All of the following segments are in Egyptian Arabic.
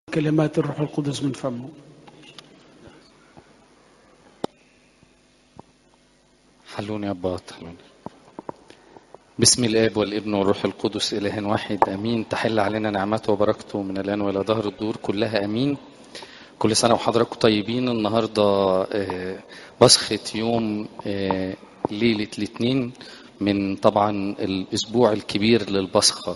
كلمات الروح القدس من فمه حلوني يا أباط حلوني بسم الآب والابن والروح القدس إله واحد أمين تحل علينا نعمته وبركته من الآن وإلى ظهر الدور كلها أمين كل سنة وحضراتكم طيبين النهاردة آه، بصخة يوم آه، ليلة الاثنين من طبعا الأسبوع الكبير للبصخة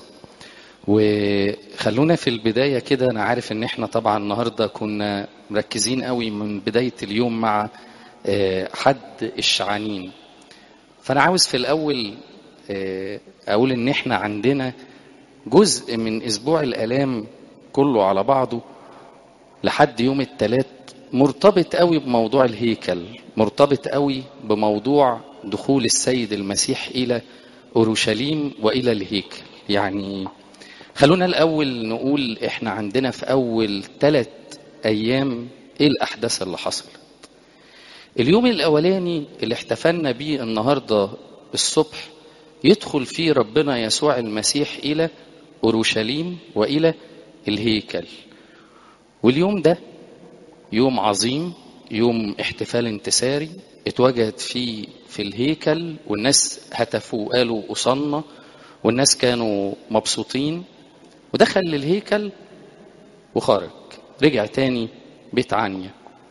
وخلونا في البداية كده أنا عارف إن إحنا طبعا النهاردة كنا مركزين قوي من بداية اليوم مع آه، حد الشعانين فأنا عاوز في الأول آه، أقول إن إحنا عندنا جزء من أسبوع الآلام كله على بعضه لحد يوم الثلاث مرتبط قوي بموضوع الهيكل مرتبط قوي بموضوع دخول السيد المسيح إلى أورشليم وإلى الهيكل يعني خلونا الأول نقول إحنا عندنا في أول ثلاث أيام إيه الأحداث اللي حصلت اليوم الأولاني اللي احتفلنا بيه النهاردة الصبح يدخل فيه ربنا يسوع المسيح إلى أورشليم وإلى الهيكل واليوم ده يوم عظيم يوم احتفال انتصاري اتوجد فيه في الهيكل والناس هتفوا وقالوا أصلنا والناس كانوا مبسوطين ودخل للهيكل وخرج رجع تاني بيت عنيا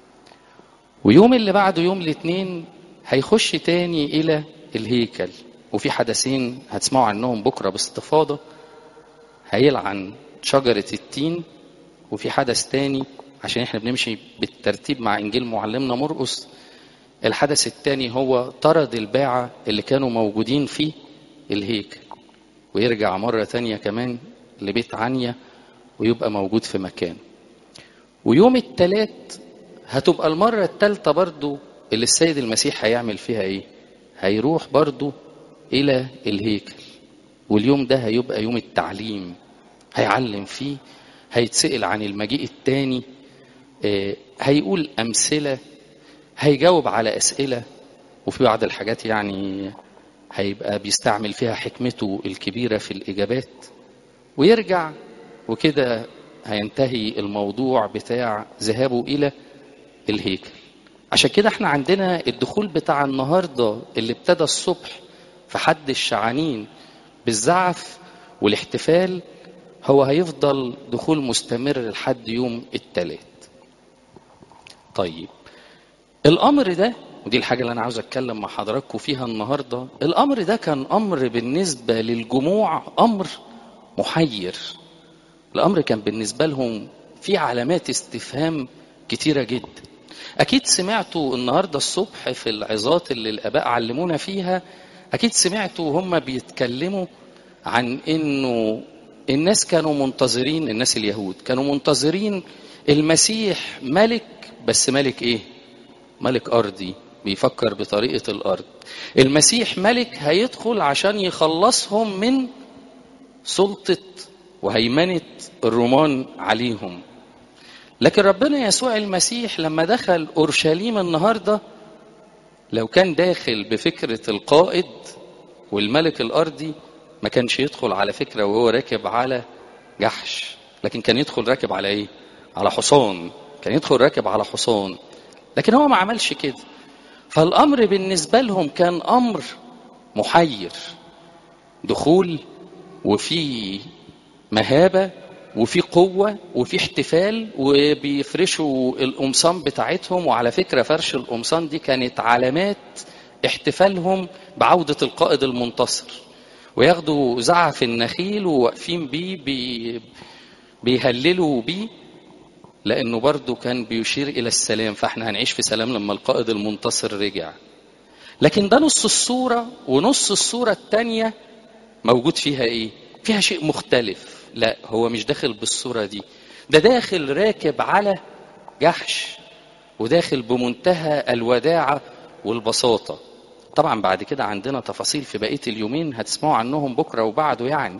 ويوم اللي بعده يوم الاثنين هيخش تاني إلى الهيكل وفي حدثين هتسمعوا عنهم بكرة باستفاضة هيلعن شجرة التين وفي حدث تاني عشان احنا بنمشي بالترتيب مع انجيل معلمنا مرقس الحدث التاني هو طرد الباعة اللي كانوا موجودين في الهيكل ويرجع مرة تانية كمان لبيت عنيا ويبقى موجود في مكان ويوم التلات هتبقى المرة التالتة برضو اللي السيد المسيح هيعمل فيها ايه هيروح برضو الى الهيكل واليوم ده هيبقى يوم التعليم هيعلم فيه هيتسأل عن المجيء التاني آه، هيقول أمثلة هيجاوب على أسئلة وفي بعض الحاجات يعني هيبقى بيستعمل فيها حكمته الكبيرة في الإجابات ويرجع وكده هينتهي الموضوع بتاع ذهابه إلى الهيكل عشان كده احنا عندنا الدخول بتاع النهاردة اللي ابتدى الصبح في حد الشعانين بالزعف والاحتفال هو هيفضل دخول مستمر لحد يوم التلات طيب الامر ده ودي الحاجه اللي انا عاوز اتكلم مع حضراتكم فيها النهارده الامر ده كان امر بالنسبه للجموع امر محير الامر كان بالنسبه لهم في علامات استفهام كتيره جدا اكيد سمعتوا النهارده الصبح في العظات اللي الاباء علمونا فيها اكيد سمعتوا هم بيتكلموا عن انه الناس كانوا منتظرين الناس اليهود كانوا منتظرين المسيح ملك بس ملك ايه ملك ارضي بيفكر بطريقه الارض المسيح ملك هيدخل عشان يخلصهم من سلطه وهيمنه الرومان عليهم لكن ربنا يسوع المسيح لما دخل اورشليم النهارده لو كان داخل بفكره القائد والملك الارضي ما كانش يدخل على فكره وهو راكب على جحش لكن كان يدخل راكب على ايه على حصان كان يدخل راكب على حصان لكن هو ما عملش كده فالامر بالنسبه لهم كان امر محير دخول وفي مهابه وفي قوه وفي احتفال وبيفرشوا القمصان بتاعتهم وعلى فكره فرش القمصان دي كانت علامات احتفالهم بعوده القائد المنتصر وياخدوا زعف النخيل وواقفين بيه بي بيهللوا بيه لانه برضه كان بيشير الى السلام فاحنا هنعيش في سلام لما القائد المنتصر رجع لكن ده نص الصوره ونص الصوره الثانيه موجود فيها ايه فيها شيء مختلف لا هو مش داخل بالصوره دي ده داخل راكب على جحش وداخل بمنتهى الوداعه والبساطه طبعا بعد كده عندنا تفاصيل في بقيه اليومين هتسمعوا عنهم بكره وبعده يعني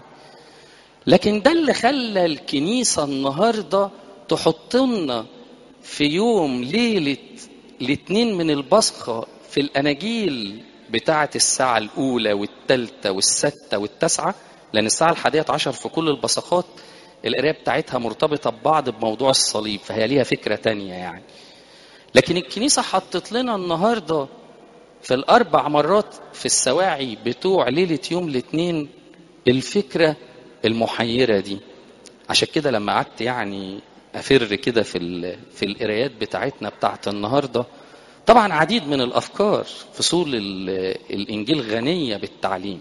لكن ده اللي خلى الكنيسه النهارده تحط لنا في يوم ليله الاثنين من البصخه في الاناجيل بتاعه الساعه الاولى والثالثه والسادسه والتاسعه لان الساعه الحادية عشر في كل البصخات القرايه بتاعتها مرتبطه ببعض بموضوع الصليب فهي ليها فكره تانية يعني لكن الكنيسه حطت لنا النهارده في الاربع مرات في السواعي بتوع ليله يوم الاثنين الفكره المحيره دي عشان كده لما قعدت يعني افر كده في ال- في القرايات بتاعتنا بتاعت النهارده طبعا عديد من الافكار فصول ال- الانجيل غنيه بالتعليم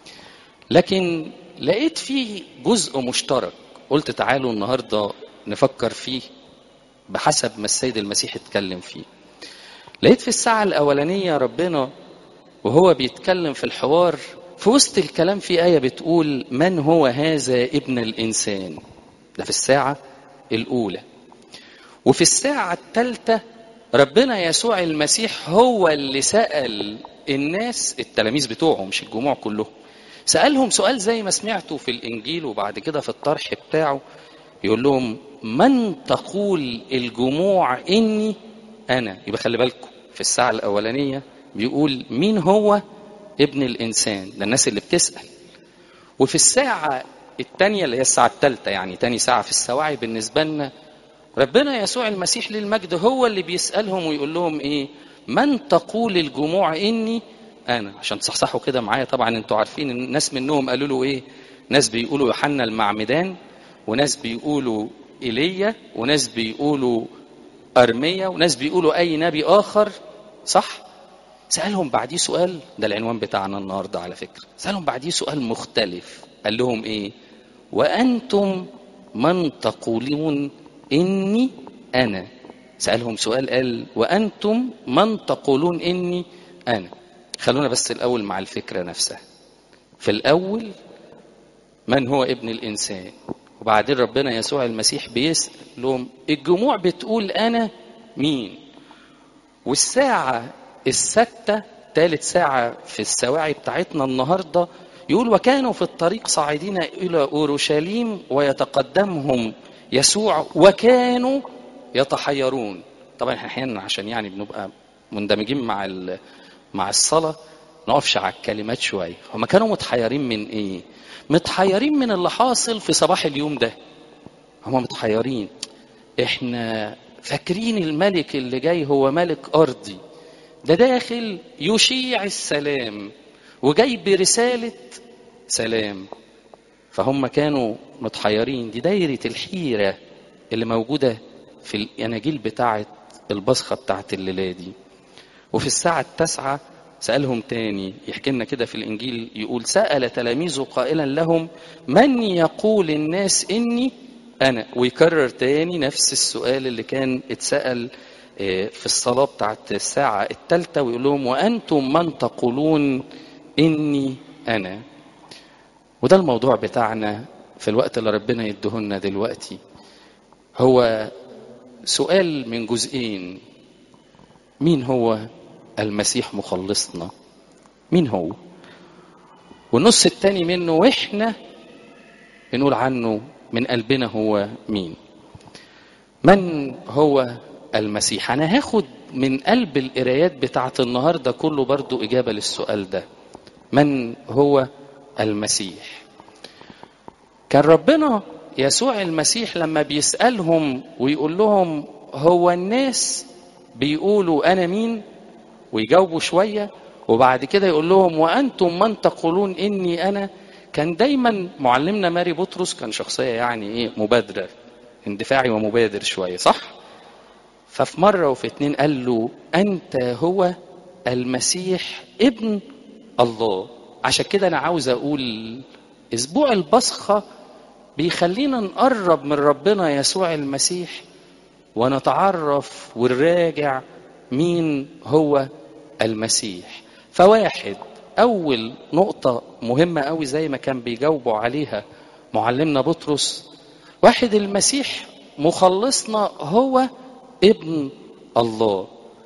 لكن لقيت فيه جزء مشترك قلت تعالوا النهارده نفكر فيه بحسب ما السيد المسيح اتكلم فيه لقيت في الساعة الأولانية ربنا وهو بيتكلم في الحوار في وسط الكلام في آية بتقول من هو هذا ابن الإنسان ده في الساعة الأولى وفي الساعة الثالثة ربنا يسوع المسيح هو اللي سأل الناس التلاميذ بتوعه مش الجموع كلهم سألهم سؤال زي ما سمعتوا في الإنجيل وبعد كده في الطرح بتاعه يقول لهم من تقول الجموع إني أنا يبقى خلي بالكم في الساعة الأولانية بيقول مين هو ابن الإنسان ده الناس اللي بتسأل وفي الساعة الثانية اللي هي الساعة الثالثة يعني تاني ساعة في السواعي بالنسبة لنا ربنا يسوع المسيح للمجد هو اللي بيسألهم ويقول لهم إيه من تقول الجموع إني أنا عشان تصحصحوا كده معايا طبعا أنتوا عارفين إن ناس منهم قالوا له إيه ناس بيقولوا يوحنا المعمدان وناس بيقولوا إيليا وناس بيقولوا أرميا وناس بيقولوا أي نبي آخر صح؟ سألهم بعديه سؤال ده العنوان بتاعنا النهاردة على فكرة سألهم بعديه سؤال مختلف قال لهم إيه وأنتم من تقولون إني أنا سألهم سؤال قال وأنتم من تقولون إني أنا خلونا بس الأول مع الفكرة نفسها في الأول من هو ابن الإنسان وبعدين ربنا يسوع المسيح بيسأل لهم الجموع بتقول أنا مين والساعة الستة ثالث ساعة في السواعي بتاعتنا النهاردة يقول وكانوا في الطريق صاعدين إلى أورشليم ويتقدمهم يسوع وكانوا يتحيرون طبعا احنا احيانا عشان يعني بنبقى مندمجين مع ال- مع الصلاة نقفش على الكلمات شوية هما كانوا متحيرين من ايه متحيرين من اللي حاصل في صباح اليوم ده هما متحيرين احنا فاكرين الملك اللي جاي هو ملك ارضي ده داخل يشيع السلام وجاي برسالة سلام فهم كانوا متحيرين دي دايرة الحيرة اللي موجودة في الأناجيل بتاعة البصخة بتاعة الليلة دي وفي الساعة التاسعة سألهم تاني يحكي لنا كده في الإنجيل يقول سأل تلاميذه قائلا لهم من يقول الناس إني أنا ويكرر تاني نفس السؤال اللي كان اتسأل آه، في الصلاة بتاعت الساعة الثالثة ويقول لهم وأنتم من تقولون إني أنا وده الموضوع بتاعنا في الوقت اللي ربنا يدهنا دلوقتي هو سؤال من جزئين مين هو المسيح مخلصنا مين هو والنص التاني منه واحنا بنقول عنه من قلبنا هو مين من هو المسيح انا هاخد من قلب القرايات بتاعت النهارده كله برضو اجابه للسؤال ده من هو المسيح كان ربنا يسوع المسيح لما بيسالهم ويقول لهم هو الناس بيقولوا انا مين ويجاوبوا شويه وبعد كده يقول لهم وانتم من تقولون اني انا كان دايما معلمنا ماري بطرس كان شخصيه يعني ايه مبادره اندفاعي ومبادر شويه صح ففي مره وفي اتنين قال له انت هو المسيح ابن الله عشان كده انا عاوز اقول اسبوع البصخه بيخلينا نقرب من ربنا يسوع المسيح ونتعرف ونراجع مين هو المسيح فواحد اول نقطه مهمه قوي زي ما كان بيجاوبوا عليها معلمنا بطرس واحد المسيح مخلصنا هو ابن الله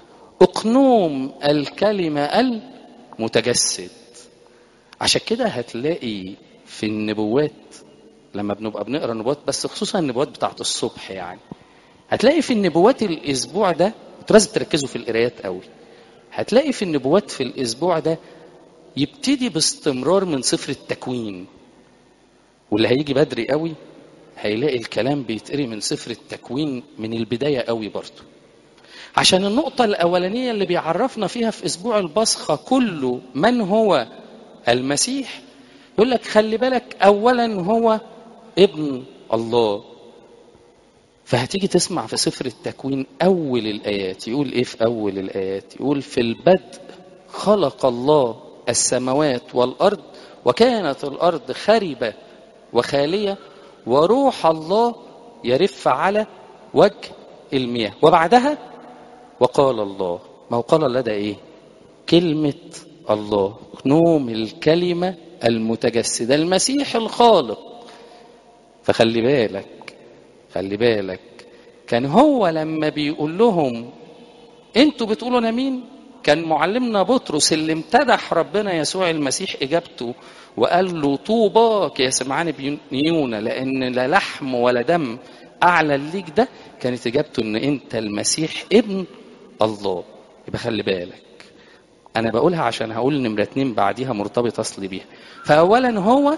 اقنوم الكلمه المتجسد عشان كده هتلاقي في النبوات لما بنبقى بنقرا النبوات بس خصوصا النبوات بتاعت الصبح يعني هتلاقي في النبوات الاسبوع ده انتوا لازم تركزوا في القرايات قوي هتلاقي في النبوات في الاسبوع ده يبتدي باستمرار من سفر التكوين واللي هيجي بدري قوي هيلاقي الكلام بيتقري من سفر التكوين من البداية قوي برضه عشان النقطة الأولانية اللي بيعرفنا فيها في أسبوع البصخة كله من هو المسيح يقول لك خلي بالك أولا هو ابن الله فهتيجي تسمع في سفر التكوين أول الآيات يقول إيه في أول الآيات يقول في البدء خلق الله السماوات والأرض وكانت الأرض خربة وخالية وروح الله يرف على وجه المياه وبعدها وقال الله ما هو قال الله ده ايه كلمة الله نوم الكلمة المتجسدة المسيح الخالق فخلي بالك خلي بالك كان هو لما بيقول لهم انتوا بتقولوا انا مين كان معلمنا بطرس اللي امتدح ربنا يسوع المسيح اجابته وقال له طوباك يا سمعان بنيونا لان لا لحم ولا دم اعلى ليك ده كانت اجابته ان انت المسيح ابن الله يبقى خلي بالك انا بقولها عشان هقول نمره اتنين بعديها مرتبط اصلي بيها فاولا هو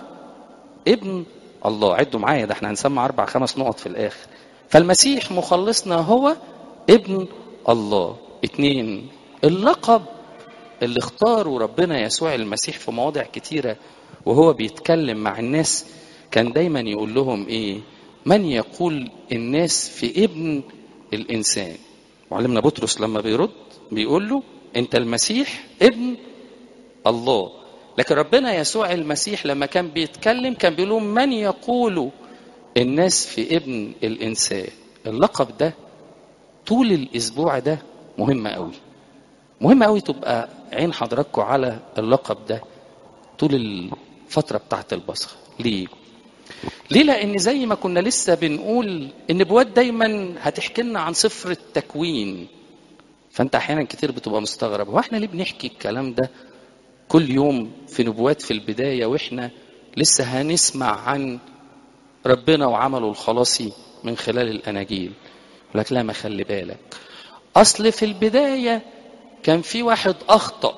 ابن الله عدوا معايا ده احنا هنسمع اربع خمس نقط في الاخر فالمسيح مخلصنا هو ابن الله اتنين اللقب اللي اختاره ربنا يسوع المسيح في مواضع كتيره وهو بيتكلم مع الناس كان دايما يقول لهم ايه من يقول الناس في ابن الانسان معلمنا بطرس لما بيرد بيقول له انت المسيح ابن الله لكن ربنا يسوع المسيح لما كان بيتكلم كان بيقول لهم من يقول الناس في ابن الانسان اللقب ده طول الاسبوع ده مهم قوي مهم قوي تبقى عين حضراتكم على اللقب ده طول الفتره بتاعت البصخه ليه ليه لان زي ما كنا لسه بنقول النبوات دايما هتحكي لنا عن سفر التكوين فانت احيانا كتير بتبقى مستغرب هو احنا ليه بنحكي الكلام ده كل يوم في نبوات في البدايه واحنا لسه هنسمع عن ربنا وعمله الخلاصي من خلال الاناجيل لك لا ما خلي بالك اصل في البدايه كان في واحد اخطا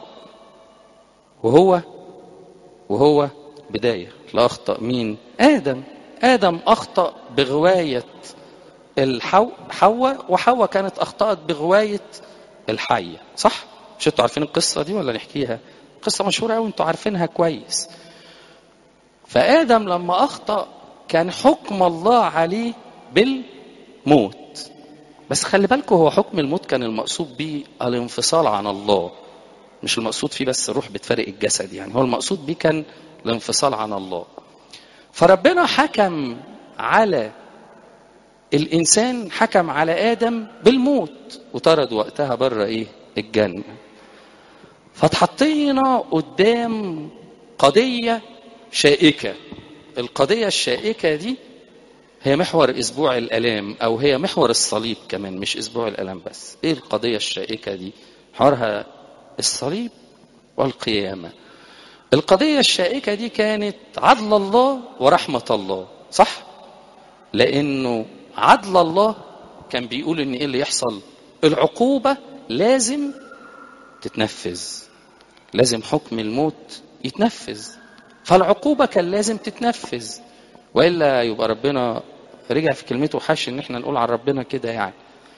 وهو وهو بدايه لا اخطا مين ادم ادم اخطا بغوايه الحو حواء وحواء كانت اخطات بغوايه الحيه صح مش انتوا عارفين القصه دي ولا نحكيها قصه مشهوره قوي انتوا عارفينها كويس فادم لما اخطا كان حكم الله عليه بالموت بس خلي بالكم هو حكم الموت كان المقصود به الانفصال عن الله مش المقصود فيه بس الروح بتفارق الجسد يعني هو المقصود بيه كان الانفصال عن الله فربنا حكم على الانسان حكم على ادم بالموت وطرد وقتها بره ايه الجنه فاتحطينا قدام قضيه شائكه القضيه الشائكه دي هي محور اسبوع الالام او هي محور الصليب كمان مش اسبوع الالام بس ايه القضيه الشائكه دي محورها الصليب والقيامه القضيه الشائكه دي كانت عدل الله ورحمه الله صح لانه عدل الله كان بيقول ان ايه اللي يحصل العقوبه لازم تتنفذ لازم حكم الموت يتنفذ فالعقوبه كان لازم تتنفذ والا يبقى ربنا رجع في كلمته حش ان احنا نقول عن ربنا كده يعني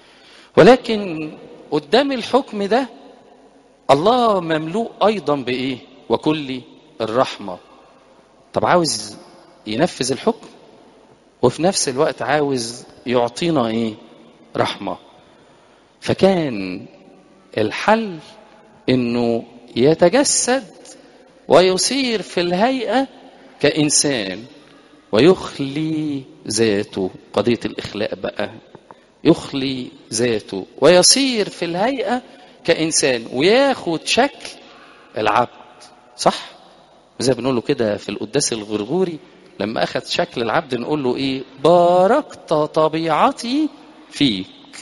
ولكن قدام الحكم ده الله مملوء ايضا بايه وكل الرحمه طب عاوز ينفذ الحكم وفي نفس الوقت عاوز يعطينا ايه رحمه فكان الحل انه يتجسد ويصير في الهيئه كانسان ويخلي ذاته قضيه الاخلاء بقى يخلي ذاته ويصير في الهيئه كانسان وياخد شكل العبد صح زي بنقول له كده في القداس الغرغوري لما اخذ شكل العبد نقول له ايه باركت طبيعتي فيك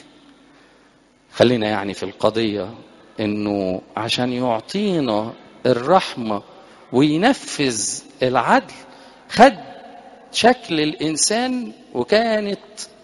خلينا يعني في القضيه انه عشان يعطينا الرحمه وينفذ العدل خد شكل الانسان وكانت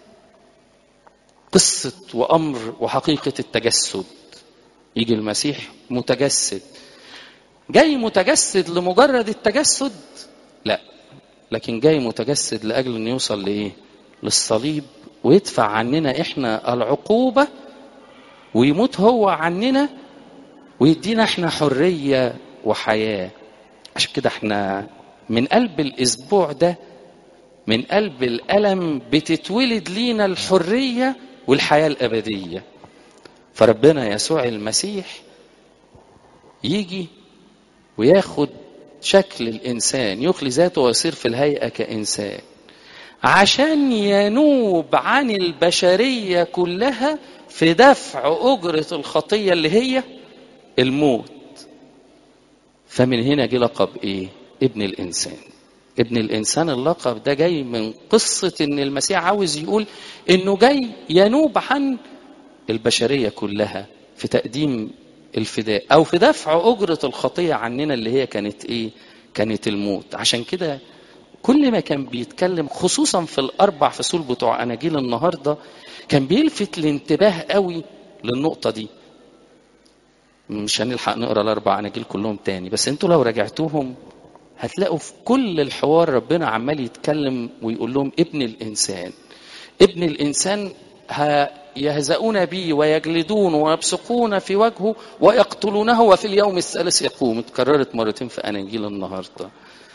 قصه وامر وحقيقه التجسد يجي المسيح متجسد جاي متجسد لمجرد التجسد لا لكن جاي متجسد لاجل انه يوصل لايه للصليب ويدفع عننا احنا العقوبه ويموت هو عننا ويدينا احنا حريه وحياه عشان كده احنا من قلب الاسبوع ده من قلب الالم بتتولد لينا الحريه والحياه الابديه فربنا يسوع المسيح يجي وياخد شكل الانسان يخلي ذاته ويصير في الهيئه كانسان عشان ينوب عن البشريه كلها في دفع اجره الخطيه اللي هي الموت فمن هنا جه لقب ايه ابن الانسان ابن الانسان اللقب ده جاي من قصه ان المسيح عاوز يقول انه جاي ينوب عن البشريه كلها في تقديم الفداء او في دفع اجره الخطيه عننا اللي هي كانت ايه كانت الموت عشان كده كل ما كان بيتكلم خصوصا في الاربع فصول بتوع اناجيل النهارده كان بيلفت الانتباه قوي للنقطه دي مش هنلحق نقرا الاربع اناجيل كلهم تاني بس انتوا لو راجعتوهم هتلاقوا في كل الحوار ربنا عمال يتكلم ويقول لهم ابن الانسان ابن الانسان يهزؤون بي ويجلدون ويبصقون في وجهه ويقتلونه وفي اليوم الثالث يقوم اتكررت مرتين في اناجيل النهارده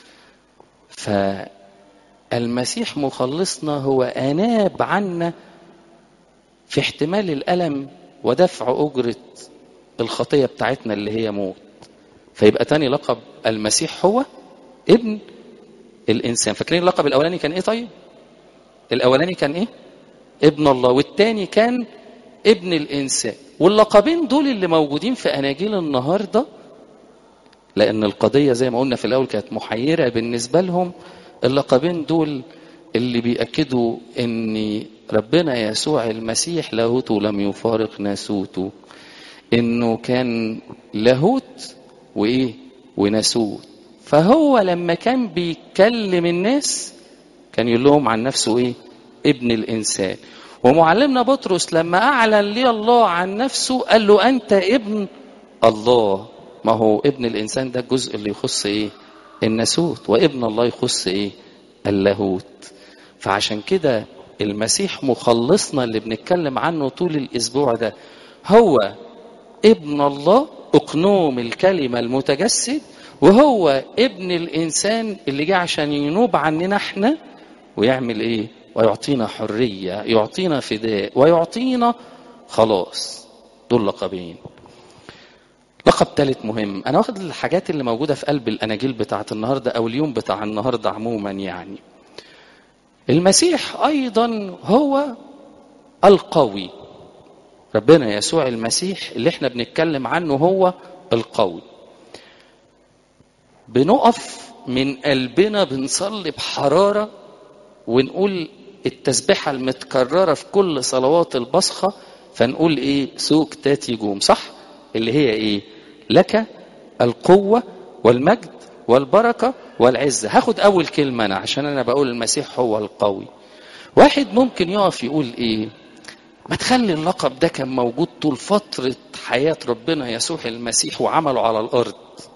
فالمسيح مخلصنا هو اناب عنا في احتمال الالم ودفع اجره الخطيه بتاعتنا اللي هي موت فيبقى تاني لقب المسيح هو ابن الانسان فاكرين اللقب الاولاني كان ايه طيب الاولاني كان ايه ابن الله والتاني كان ابن الانسان واللقبين دول اللي موجودين في اناجيل النهارده لان القضيه زي ما قلنا في الاول كانت محيره بالنسبه لهم اللقبين دول اللي بيأكدوا ان ربنا يسوع المسيح لاهوته لم يفارق ناسوته انه كان لاهوت وايه وناسوت فهو لما كان بيكلم الناس كان يقول لهم عن نفسه ايه ابن الانسان ومعلمنا بطرس لما اعلن لي الله عن نفسه قال له انت ابن الله ما هو ابن الانسان ده الجزء اللي يخص ايه الناسوت وابن الله يخص ايه اللاهوت فعشان كده المسيح مخلصنا اللي بنتكلم عنه طول الاسبوع ده هو ابن الله اقنوم الكلمه المتجسد وهو ابن الانسان اللي جه عشان ينوب عننا احنا ويعمل ايه ويعطينا حريه يعطينا فداء ويعطينا خلاص دول لقبين لقب ثالث مهم انا واخد الحاجات اللي موجوده في قلب الاناجيل بتاعت النهارده او اليوم بتاع النهارده عموما يعني المسيح ايضا هو القوي ربنا يسوع المسيح اللي احنا بنتكلم عنه هو القوي بنقف من قلبنا بنصلي بحراره ونقول التسبيحه المتكرره في كل صلوات البصخه فنقول ايه سوق تاتي جوم صح اللي هي ايه لك القوه والمجد والبركه والعزه هاخد اول كلمه انا عشان انا بقول المسيح هو القوي واحد ممكن يقف يقول ايه ما تخلي اللقب ده كان موجود طول فترة حياة ربنا يسوع المسيح وعمله على الأرض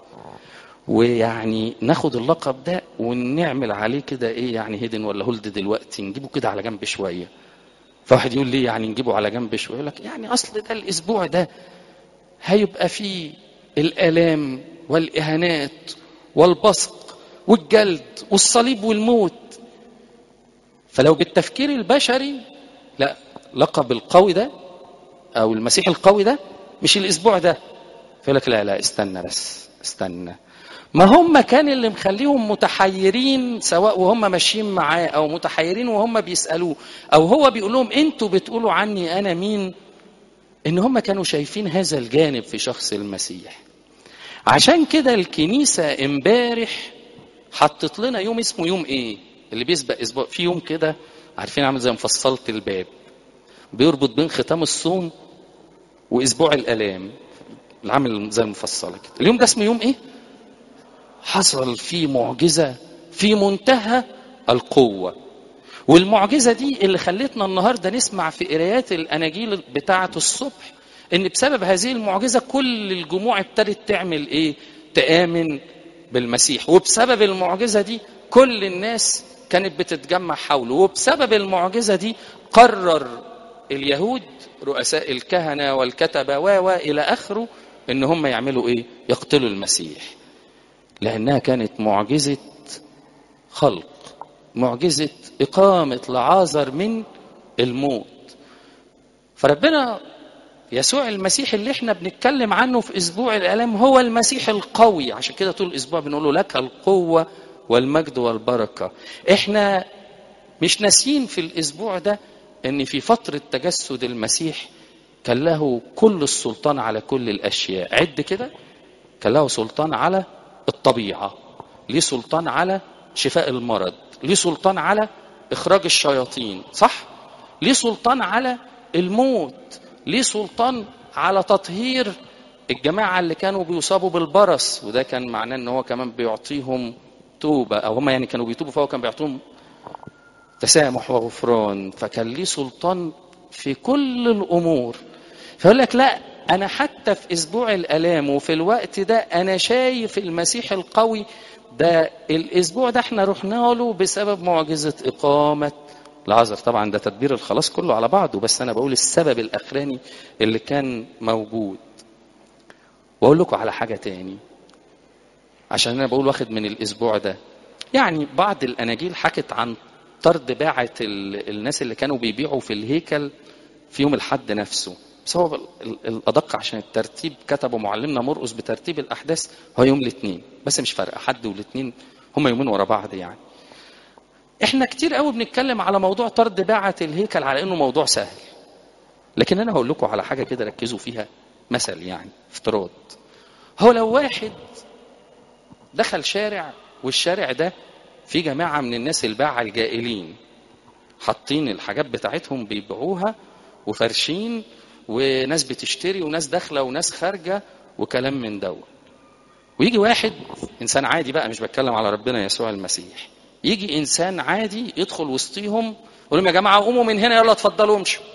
ويعني ناخد اللقب ده ونعمل عليه كده ايه يعني هيدن ولا هولد دلوقتي نجيبه كده على جنب شوية فواحد يقول ليه يعني نجيبه على جنب شوية يقول لك يعني أصل ده الأسبوع ده هيبقى فيه الآلام والإهانات والبصق والجلد والصليب والموت فلو بالتفكير البشري لا لقب القوي ده او المسيح القوي ده مش الاسبوع ده فيقول لك لا لا استنى بس استنى ما هم كان اللي مخليهم متحيرين سواء وهم ماشيين معاه او متحيرين وهم بيسالوه او هو بيقول لهم انتوا بتقولوا عني انا مين ان هم كانوا شايفين هذا الجانب في شخص المسيح عشان كده الكنيسه امبارح حطت لنا يوم اسمه يوم ايه اللي بيسبق اسبوع في يوم كده عارفين عامل زي مفصله الباب بيربط بين ختام الصوم واسبوع الالام العامل زي المفصله كده اليوم ده اسمه يوم ايه حصل فيه معجزه في منتهى القوه والمعجزه دي اللي خلتنا النهارده نسمع في قرايات الاناجيل بتاعه الصبح ان بسبب هذه المعجزه كل الجموع ابتدت تعمل ايه تامن بالمسيح وبسبب المعجزة دي كل الناس كانت بتتجمع حوله وبسبب المعجزة دي قرر اليهود رؤساء الكهنة والكتبة و إلى آخره إن هم يعملوا إيه؟ يقتلوا المسيح لأنها كانت معجزة خلق معجزة إقامة لعازر من الموت فربنا يسوع المسيح اللي احنا بنتكلم عنه في اسبوع الالام هو المسيح القوي عشان كده طول الاسبوع بنقول له لك القوه والمجد والبركه احنا مش ناسيين في الاسبوع ده ان في فتره تجسد المسيح كان له كل السلطان على كل الاشياء عد كده كان له سلطان على الطبيعه ليه سلطان على شفاء المرض ليه سلطان على اخراج الشياطين صح ليه سلطان على الموت ليه سلطان على تطهير الجماعة اللي كانوا بيصابوا بالبرص وده كان معناه ان هو كمان بيعطيهم توبة او هم يعني كانوا بيتوبوا فهو كان بيعطيهم تسامح وغفران فكان ليه سلطان في كل الامور فيقول لك لا انا حتى في اسبوع الالام وفي الوقت ده انا شايف المسيح القوي ده الاسبوع ده احنا رحنا له بسبب معجزة اقامة العذر طبعا ده تدبير الخلاص كله على بعضه بس انا بقول السبب الاخراني اللي كان موجود واقول لكم على حاجه تاني عشان انا بقول واخد من الاسبوع ده يعني بعض الاناجيل حكت عن طرد باعة الناس اللي كانوا بيبيعوا في الهيكل في يوم الحد نفسه بس هو الادق عشان الترتيب كتبه معلمنا مرقس بترتيب الاحداث هو يوم الاثنين بس مش فارقه حد والاثنين هم يومين ورا بعض يعني احنا كتير قوي بنتكلم على موضوع طرد باعة الهيكل على انه موضوع سهل لكن انا هقول لكم على حاجه كده ركزوا فيها مثل يعني افتراض هو لو واحد دخل شارع والشارع ده في جماعه من الناس الباعة الجائلين حاطين الحاجات بتاعتهم بيبيعوها وفرشين وناس بتشتري وناس داخله وناس خارجه وكلام من دوت ويجي واحد انسان عادي بقى مش بتكلم على ربنا يسوع المسيح يجي انسان عادي يدخل وسطيهم يقول لهم يا جماعه قوموا من هنا يلا اتفضلوا امشوا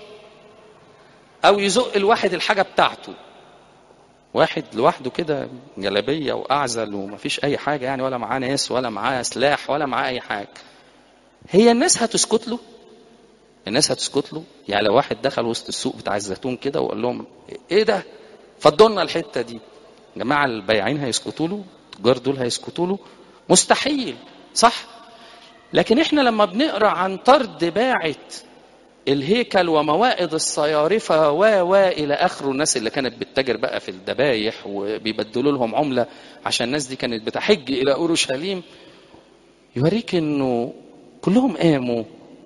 او يزق الواحد الحاجه بتاعته واحد لوحده كده جلابيه واعزل ومفيش اي حاجه يعني ولا معاه ناس ولا معاه سلاح ولا معاه اي حاجه هي الناس هتسكت له الناس هتسكت له يعني لو واحد دخل وسط السوق بتاع الزيتون كده وقال لهم ايه ده فضوا لنا الحته دي جماعه البياعين هيسكتوا له التجار دول هيسكتوا له مستحيل صح لكن احنا لما بنقرا عن طرد باعة الهيكل وموائد الصيارفة و و إلى آخره الناس اللي كانت بتتاجر بقى في الذبايح وبيبدلوا لهم عملة عشان الناس دي كانت بتحج إلى أورشليم يوريك إنه كلهم قاموا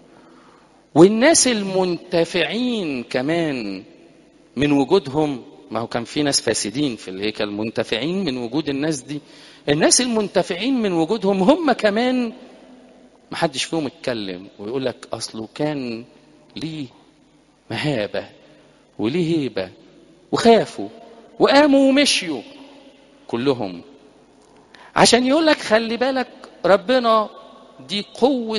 والناس المنتفعين كمان من وجودهم ما هو كان في ناس فاسدين في الهيكل منتفعين من وجود الناس دي الناس المنتفعين من وجودهم هم كمان ما حدش فيهم اتكلم ويقول لك اصله كان ليه مهابه وليه هيبه وخافوا وقاموا ومشيوا كلهم عشان يقول لك خلي بالك ربنا دي قوه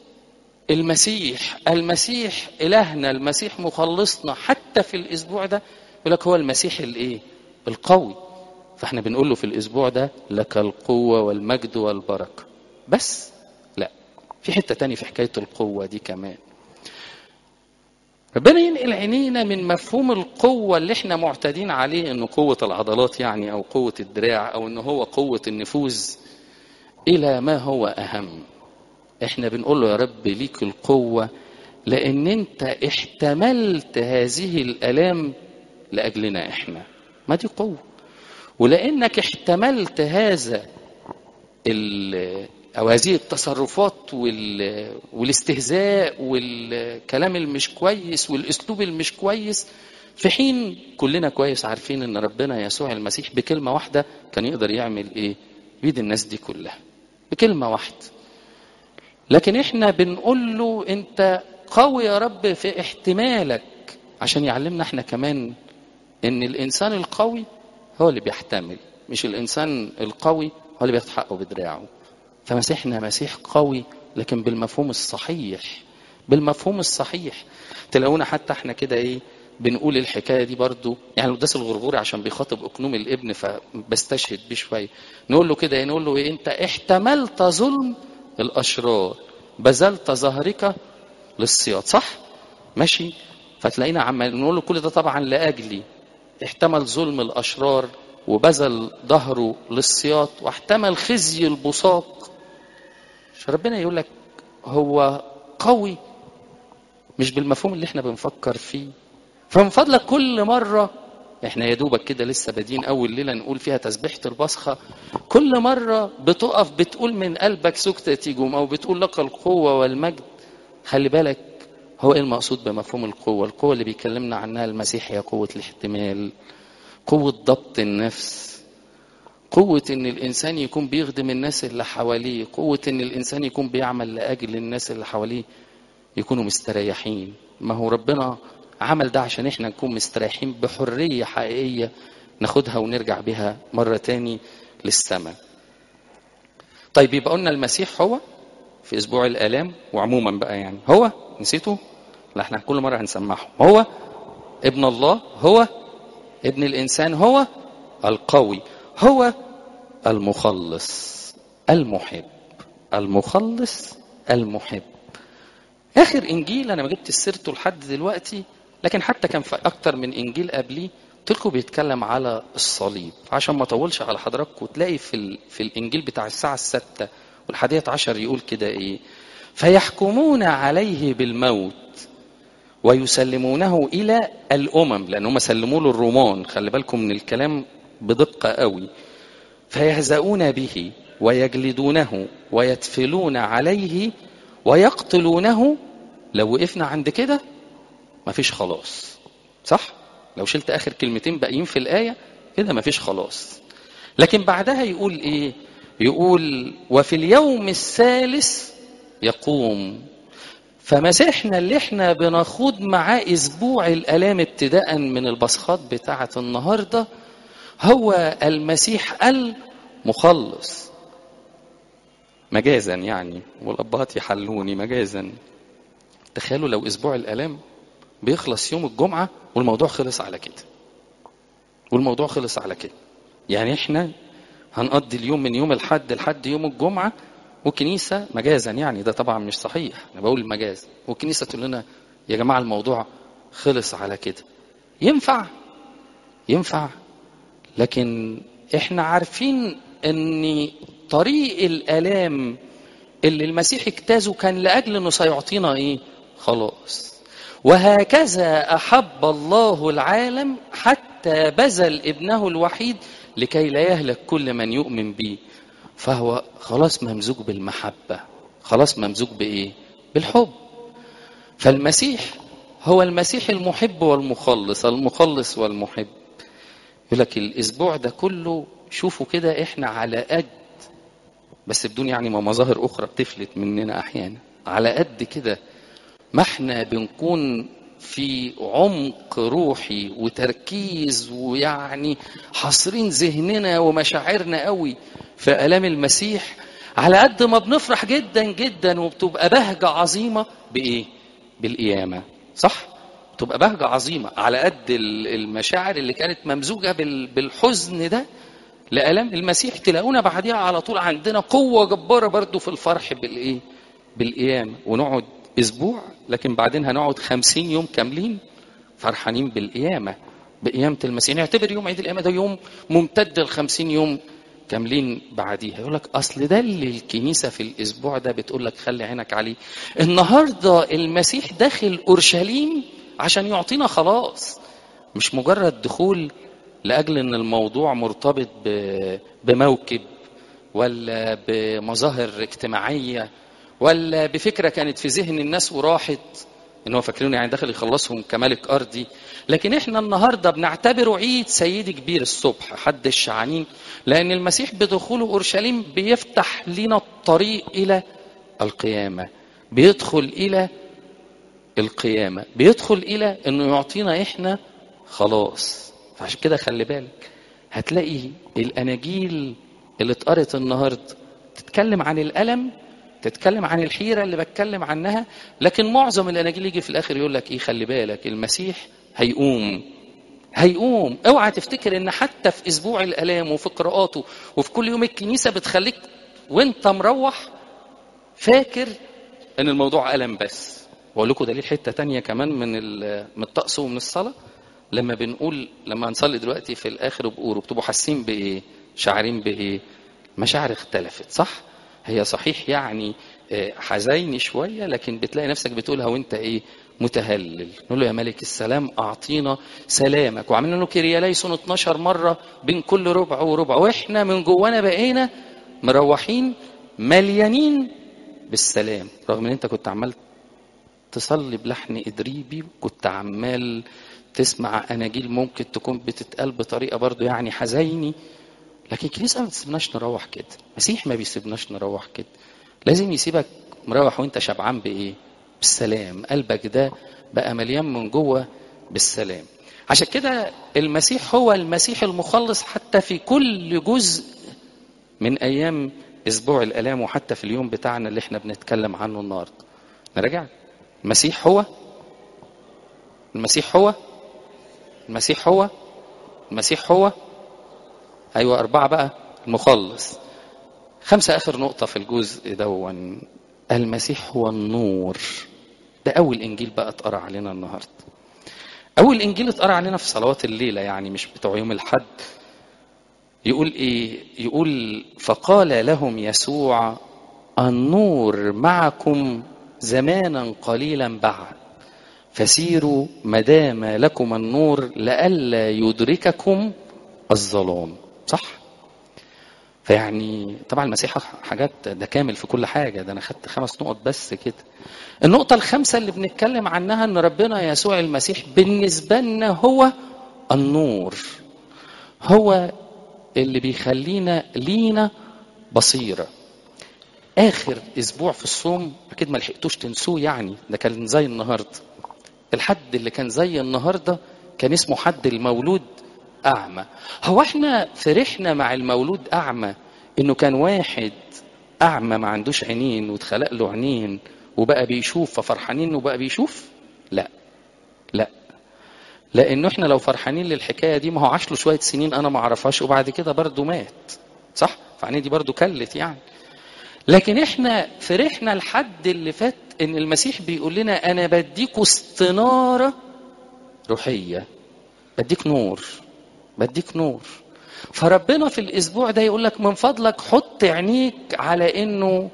المسيح المسيح الهنا المسيح مخلصنا حتى في الاسبوع ده يقول لك هو المسيح الايه القوي فاحنا بنقول له في الاسبوع ده لك القوه والمجد والبركه بس لا في حته تاني في حكايه القوه دي كمان ربنا ينقل عينينا من مفهوم القوة اللي احنا معتادين عليه انه قوة العضلات يعني او قوة الدراع او انه هو قوة النفوذ الى ما هو اهم احنا بنقول له يا رب ليك القوة لان انت احتملت هذه الالام لاجلنا احنا ما دي قوة ولانك احتملت هذا او هذه التصرفات وال... والاستهزاء والكلام المش كويس والاسلوب المش كويس في حين كلنا كويس عارفين ان ربنا يسوع المسيح بكلمه واحده كان يقدر يعمل ايه بيد الناس دي كلها بكلمه واحده لكن احنا بنقول له انت قوي يا رب في احتمالك عشان يعلمنا احنا كمان ان الانسان القوي هو اللي بيحتمل مش الانسان القوي هو اللي بياخد حقه بدراعه فمسيحنا مسيح قوي لكن بالمفهوم الصحيح بالمفهوم الصحيح تلاقونا حتى احنا كده ايه بنقول الحكايه دي برضو يعني القداس الغرغوري عشان بيخاطب اقنوم الابن فبستشهد بيه شويه نقول له كده نقول له ايه انت احتملت ظلم الاشرار بذلت ظهرك للصياد صح ماشي فتلاقينا عمال نقول له كل ده طبعا لاجلي احتمل ظلم الاشرار وبذل ظهره للصياد واحتمل خزي البصاق فربنا يقول لك هو قوي مش بالمفهوم اللي احنا بنفكر فيه فمن فضلك كل مرة احنا يا دوبك كده لسه بادين اول ليله نقول فيها تسبيحه البصخه كل مره بتقف بتقول من قلبك سكتة تيجوم او بتقول لك القوه والمجد خلي بالك هو ايه المقصود بمفهوم القوه القوه اللي بيكلمنا عنها المسيح هي قوه الاحتمال قوه ضبط النفس قوة إن الإنسان يكون بيخدم الناس اللي حواليه، قوة إن الإنسان يكون بيعمل لأجل الناس اللي حواليه يكونوا مستريحين، ما هو ربنا عمل ده عشان إحنا نكون مستريحين بحرية حقيقية ناخدها ونرجع بها مرة تاني للسماء. طيب يبقى قلنا المسيح هو في أسبوع الآلام وعموما بقى يعني هو نسيته؟ لا احنا كل مرة هنسمعه هو ابن الله هو ابن الإنسان هو القوي هو المخلص المحب المخلص المحب اخر انجيل انا ما جبت سيرته لحد دلوقتي لكن حتى كان في اكتر من انجيل قبليه قلت لكم بيتكلم على الصليب عشان ما اطولش على حضراتكم تلاقي في ال... في الانجيل بتاع الساعه الستة والحادية عشر يقول كده ايه فيحكمون عليه بالموت ويسلمونه الى الامم لان هم سلموا له الرومان خلي بالكم من الكلام بدقه قوي فيهزؤون به ويجلدونه ويتفلون عليه ويقتلونه لو وقفنا عند كده مفيش خلاص صح لو شلت اخر كلمتين باقيين في الايه كده مفيش خلاص لكن بعدها يقول ايه يقول وفي اليوم الثالث يقوم فمسيحنا اللي احنا بنخوض معاه اسبوع الالام ابتداء من البصخات بتاعه النهارده هو المسيح المخلص مجازا يعني والابهات يحلوني مجازا تخيلوا لو اسبوع الالام بيخلص يوم الجمعه والموضوع خلص على كده والموضوع خلص على كده يعني احنا هنقضي اليوم من يوم الحد لحد يوم الجمعه والكنيسه مجازا يعني ده طبعا مش صحيح انا بقول مجاز والكنيسه تقول لنا يا جماعه الموضوع خلص على كده ينفع ينفع لكن احنا عارفين ان طريق الالام اللي المسيح اجتازه كان لاجل انه سيعطينا ايه خلاص وهكذا احب الله العالم حتى بذل ابنه الوحيد لكي لا يهلك كل من يؤمن به فهو خلاص ممزوج بالمحبه خلاص ممزوج بايه بالحب فالمسيح هو المسيح المحب والمخلص المخلص والمحب يقول لك الاسبوع ده كله شوفوا كده احنا على قد بس بدون يعني ما مظاهر اخرى بتفلت مننا احيانا على قد كده ما احنا بنكون في عمق روحي وتركيز ويعني حاصرين ذهننا ومشاعرنا قوي في الام المسيح على قد ما بنفرح جدا جدا وبتبقى بهجه عظيمه بايه بالقيامه صح تبقى بهجة عظيمة على قد المشاعر اللي كانت ممزوجة بالحزن ده لألم المسيح تلاقونا بعديها على طول عندنا قوة جبارة برضو في الفرح بالإيه؟ بالقيامة ونقعد أسبوع لكن بعدين هنقعد خمسين يوم كاملين فرحانين بالقيامة بقيامة المسيح نعتبر يوم عيد القيامة ده يوم ممتد الخمسين يوم كاملين بعديها يقول لك اصل ده اللي الكنيسه في الاسبوع ده بتقول لك خلي عينك عليه النهارده المسيح داخل اورشليم عشان يعطينا خلاص مش مجرد دخول لاجل ان الموضوع مرتبط بموكب ولا بمظاهر اجتماعيه ولا بفكره كانت في ذهن الناس وراحت ان هو فاكرين يعني داخل يخلصهم كملك ارضي لكن احنا النهارده بنعتبره عيد سيدي كبير الصبح حد الشعانين لان المسيح بدخوله اورشليم بيفتح لنا الطريق الى القيامه بيدخل الى القيامه بيدخل الى انه يعطينا احنا خلاص فعشان كده خلي بالك هتلاقي الاناجيل اللي اتقرت النهارده تتكلم عن الالم تتكلم عن الحيره اللي بتكلم عنها لكن معظم الاناجيل يجي في الاخر يقول لك ايه خلي بالك المسيح هيقوم هيقوم اوعى تفتكر ان حتى في اسبوع الالام وفي قراءاته وفي كل يوم الكنيسه بتخليك وانت مروح فاكر ان الموضوع الم بس واقول لكم دليل حته تانية كمان من من الطقس ومن الصلاه لما بنقول لما هنصلي دلوقتي في الاخر بقوله بتبقوا حاسين بايه شاعرين بايه مشاعر اختلفت صح هي صحيح يعني حزيني شويه لكن بتلاقي نفسك بتقولها وانت ايه متهلل نقول له يا ملك السلام اعطينا سلامك وعملنا له كرياليسون 12 مره بين كل ربع وربع واحنا من جوانا بقينا مروحين مليانين بالسلام رغم ان انت كنت عمال تصلي بلحن ادريبي كنت عمال تسمع اناجيل ممكن تكون بتتقال بطريقه برضو يعني حزيني لكن الكنيسه ما بتسيبناش نروح كده مسيح ما بيسيبناش نروح كده لازم يسيبك مروح وانت شبعان بايه بالسلام قلبك ده بقى مليان من جوه بالسلام عشان كده المسيح هو المسيح المخلص حتى في كل جزء من ايام اسبوع الالام وحتى في اليوم بتاعنا اللي احنا بنتكلم عنه النهارده نرجع المسيح هو المسيح هو المسيح هو المسيح هو ايوه اربعه بقى المخلص خمسه اخر نقطه في الجزء دون المسيح هو النور ده اول انجيل بقى اتقرا علينا النهارده اول انجيل اتقرا علينا في صلوات الليله يعني مش بتوع يوم الحد يقول ايه يقول فقال لهم يسوع النور معكم زمانا قليلا بعد فسيروا مدام لكم النور لئلا يدرككم الظلام صح فيعني طبعا المسيح حاجات ده كامل في كل حاجة ده أنا خدت خمس نقط بس كده النقطة الخامسة اللي بنتكلم عنها أن ربنا يسوع المسيح بالنسبة لنا هو النور هو اللي بيخلينا لينا بصيرة آخر أسبوع في الصوم أكيد ما لحقتوش تنسوه يعني ده كان زي النهاردة الحد اللي كان زي النهاردة كان اسمه حد المولود أعمى هو احنا فرحنا مع المولود أعمى إنه كان واحد أعمى ما عندوش عينين واتخلق له عينين وبقى بيشوف ففرحانين إنه بقى بيشوف لا لا لأنه احنا لو فرحانين للحكاية دي ما هو عاش له شوية سنين أنا ما أعرفهاش وبعد كده برضه مات صح فعينيه دي برضه كلت يعني لكن احنا فرحنا الحد اللي فات ان المسيح بيقول لنا انا بديكوا استناره روحيه بديك نور بديك نور فربنا في الاسبوع ده يقول لك من فضلك حط عينيك على انه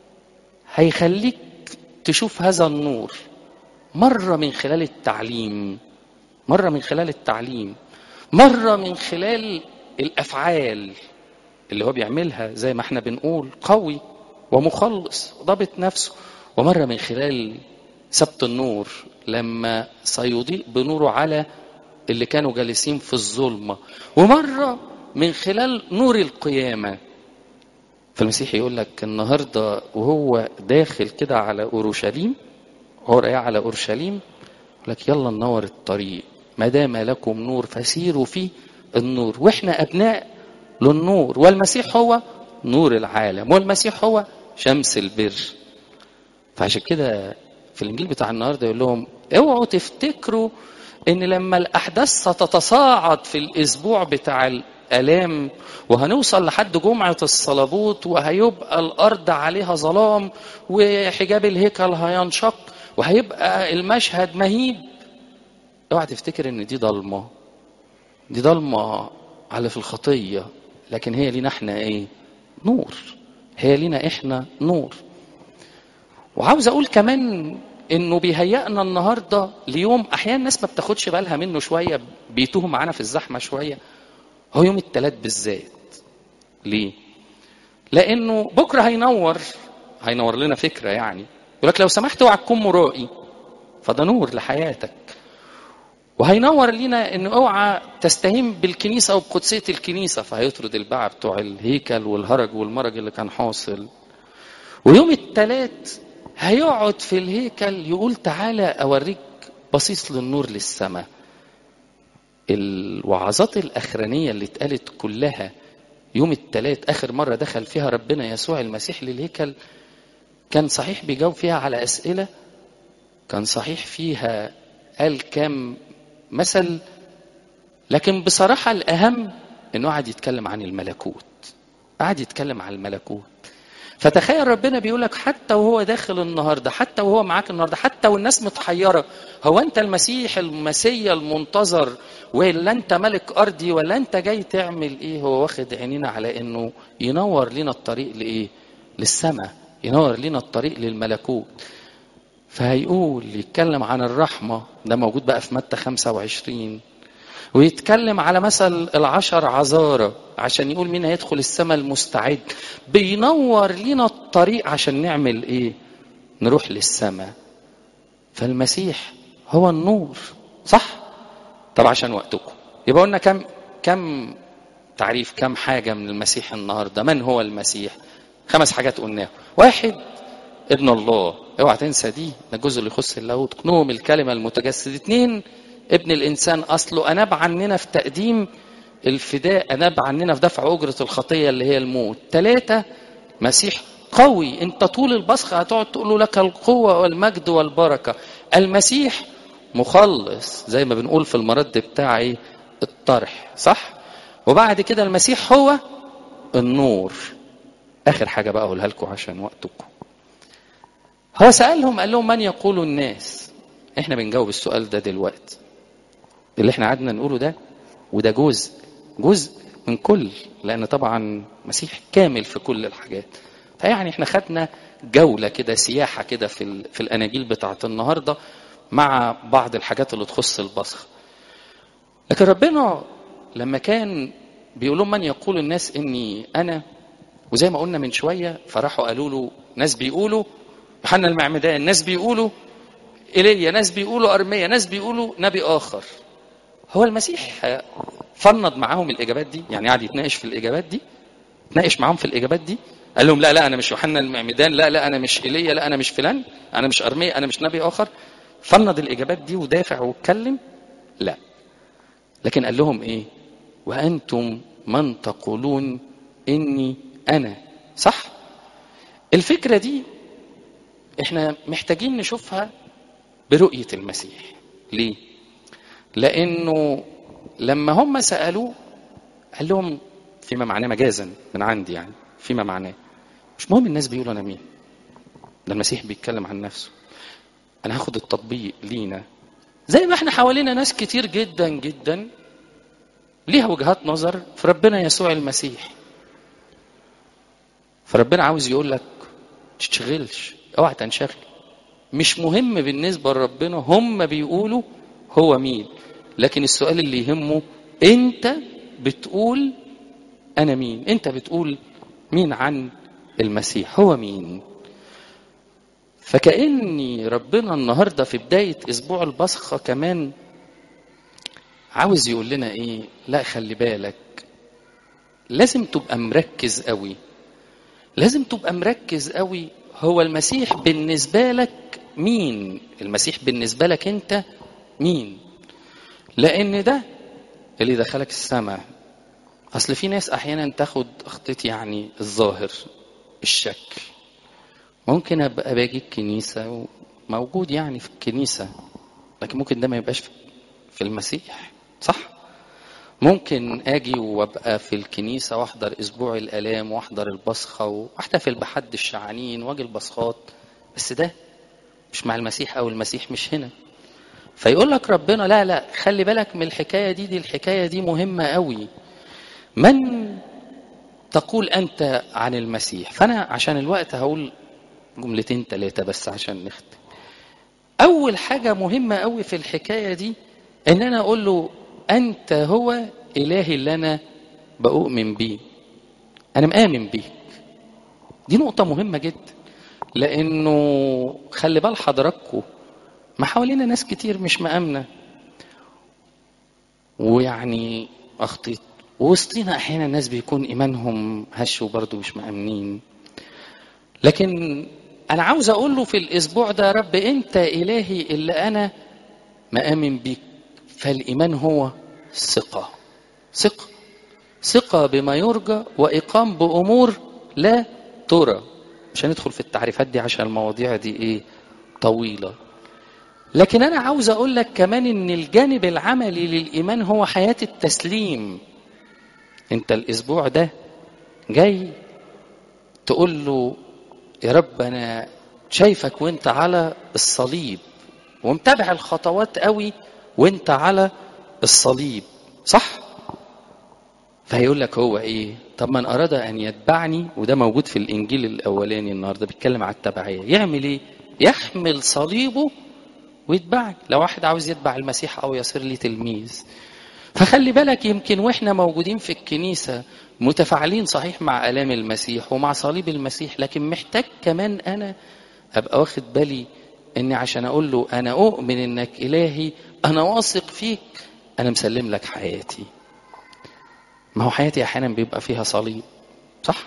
هيخليك تشوف هذا النور مره من خلال التعليم مره من خلال التعليم مره من خلال الافعال اللي هو بيعملها زي ما احنا بنقول قوي ومخلص ضابط نفسه ومره من خلال سبت النور لما سيضيء بنوره على اللي كانوا جالسين في الظلمة ومرة من خلال نور القيامة فالمسيح يقول لك النهاردة وهو داخل كده على أورشليم هو رايح على أورشليم يقول لك يلا ننور الطريق ما دام لكم نور فسيروا فيه النور واحنا أبناء للنور والمسيح هو نور العالم والمسيح هو شمس البر فعشان كده في الانجيل بتاع النهارده يقول لهم اوعوا تفتكروا ان لما الاحداث ستتصاعد في الاسبوع بتاع الالام وهنوصل لحد جمعه الصليبوت وهيبقى الارض عليها ظلام وحجاب الهيكل هينشق وهيبقى المشهد مهيب اوعى تفتكر ان دي ضلمه دي ضلمه على في الخطيه لكن هي لينا احنا ايه نور هي لينا احنا نور وعاوز اقول كمان انه بيهيئنا النهارده ليوم احيانا الناس ما بتاخدش بالها منه شويه بيتوه معانا في الزحمه شويه هو يوم الثلاث بالذات ليه لانه بكره هينور هينور لنا فكره يعني يقول لك لو سمحت اوعى تكون مرائي فده نور لحياتك وهينور لنا ان اوعى تستهين بالكنيسه او بقدسيه الكنيسه فهيطرد الباعة بتوع الهيكل والهرج والمرج اللي كان حاصل ويوم الثلاث هيقعد في الهيكل يقول تعالى اوريك بصيص للنور للسماء الوعظات الاخرانيه اللي اتقالت كلها يوم الثلاث اخر مره دخل فيها ربنا يسوع المسيح للهيكل كان صحيح بيجاوب فيها على اسئله كان صحيح فيها قال كام مثل لكن بصراحة الأهم إنه قعد يتكلم عن الملكوت قعد يتكلم عن الملكوت فتخيل ربنا بيقول لك حتى وهو داخل النهارده حتى وهو معاك النهارده حتى والناس متحيره هو انت المسيح المسيا المنتظر ولا انت ملك ارضي ولا انت جاي تعمل ايه هو واخد عينينا على انه ينور لنا الطريق لايه للسماء ينور لنا الطريق للملكوت فهيقول يتكلم عن الرحمه ده موجود بقى في متى 25 ويتكلم على مثل العشر عذارى عشان يقول مين هيدخل السماء المستعد بينور لنا الطريق عشان نعمل ايه نروح للسماء فالمسيح هو النور صح طب عشان وقتكم يبقى قلنا كم كم تعريف كم حاجة من المسيح النهاردة من هو المسيح خمس حاجات قلناها واحد ابن الله اوعى تنسى دي ده الجزء اللي يخص اللاهوت كنوم الكلمة المتجسد اتنين ابن الانسان اصله اناب عننا في تقديم الفداء اناب عننا في دفع اجره الخطيه اللي هي الموت ثلاثه مسيح قوي انت طول البصخه هتقعد تقول له لك القوه والمجد والبركه المسيح مخلص زي ما بنقول في المرد بتاع ايه الطرح صح وبعد كده المسيح هو النور اخر حاجه بقى اقولها لكم عشان وقتكم هو سالهم قال لهم من يقول الناس احنا بنجاوب السؤال ده دلوقتي اللي احنا قعدنا نقوله ده وده جزء جزء من كل لان طبعا مسيح كامل في كل الحاجات فيعني احنا خدنا جوله كده سياحه كده في ال... في الاناجيل بتاعت النهارده مع بعض الحاجات اللي تخص البصخ لكن ربنا لما كان بيقول لهم من يقول الناس اني انا وزي ما قلنا من شويه فراحوا قالوا له ناس بيقولوا يوحنا المعمدان ناس بيقولوا ايليا ناس بيقولوا ارميا ناس بيقولوا نبي اخر هو المسيح فنض معاهم الاجابات دي يعني قعد يتناقش في الاجابات دي تناقش معاهم في الاجابات دي قال لهم لا لا انا مش يوحنا المعمدان لا لا انا مش ايليا لا انا مش فلان انا مش ارميا انا مش نبي اخر فنض الاجابات دي ودافع واتكلم لا لكن قال لهم ايه وانتم من تقولون اني انا صح الفكره دي احنا محتاجين نشوفها برؤيه المسيح ليه لانه لما هم سالوه قال لهم فيما معناه مجازا من عندي يعني فيما معناه مش مهم الناس بيقولوا انا مين ده المسيح بيتكلم عن نفسه انا هاخد التطبيق لينا زي ما احنا حوالينا ناس كتير جدا جدا ليها وجهات نظر في ربنا يسوع المسيح فربنا عاوز يقول لك تشتغلش اوعى تنشغل مش مهم بالنسبة لربنا هم بيقولوا هو مين لكن السؤال اللي يهمه انت بتقول انا مين انت بتقول مين عن المسيح هو مين فكأني ربنا النهاردة في بداية أسبوع البصخة كمان عاوز يقول لنا إيه لا خلي بالك لازم تبقى مركز قوي لازم تبقى مركز قوي هو المسيح بالنسبة لك مين المسيح بالنسبة لك أنت مين لأن ده اللي دخلك السماء أصل في ناس أحيانا تاخد أخطيت يعني الظاهر الشكل ممكن ابقى باجي الكنيسه موجود يعني في الكنيسه لكن ممكن ده ما يبقاش في المسيح صح ممكن اجي وابقى في الكنيسه واحضر اسبوع الالام واحضر البصخه واحتفل بحد الشعانين واجي البصخات بس ده مش مع المسيح او المسيح مش هنا فيقول لك ربنا لا لا خلي بالك من الحكايه دي دي الحكايه دي مهمه قوي من تقول انت عن المسيح فانا عشان الوقت هقول جملتين ثلاثة بس عشان نختم أول حاجة مهمة أوي في الحكاية دي إن أنا أقول له أنت هو إلهي اللي أنا بؤمن بيه أنا مآمن بيك دي نقطة مهمة جدا لأنه خلي بال حضراتكم ما حوالينا ناس كتير مش مآمنة ويعني أخطيت وسطينا أحيانا ناس بيكون إيمانهم هش وبرضه مش مآمنين لكن انا عاوز اقول له في الاسبوع ده يا رب انت الهي اللي انا مآمن بيك فالايمان هو ثقه ثقه ثقه بما يرجى واقام بامور لا ترى مش هندخل في التعريفات دي عشان المواضيع دي ايه طويله لكن انا عاوز اقول لك كمان ان الجانب العملي للايمان هو حياه التسليم انت الاسبوع ده جاي تقول له يا رب انا شايفك وانت على الصليب ومتابع الخطوات قوي وانت على الصليب صح فهيقول لك هو ايه طب من اراد ان يتبعني وده موجود في الانجيل الاولاني النهارده بيتكلم على التبعيه يعمل ايه يحمل صليبه ويتبعني لو واحد عاوز يتبع المسيح او يصير لي تلميذ فخلي بالك يمكن واحنا موجودين في الكنيسه متفاعلين صحيح مع الام المسيح ومع صليب المسيح لكن محتاج كمان انا ابقى واخد بالي اني عشان اقول له انا اؤمن انك الهي انا واثق فيك انا مسلم لك حياتي ما هو حياتي احيانا بيبقى فيها صليب صح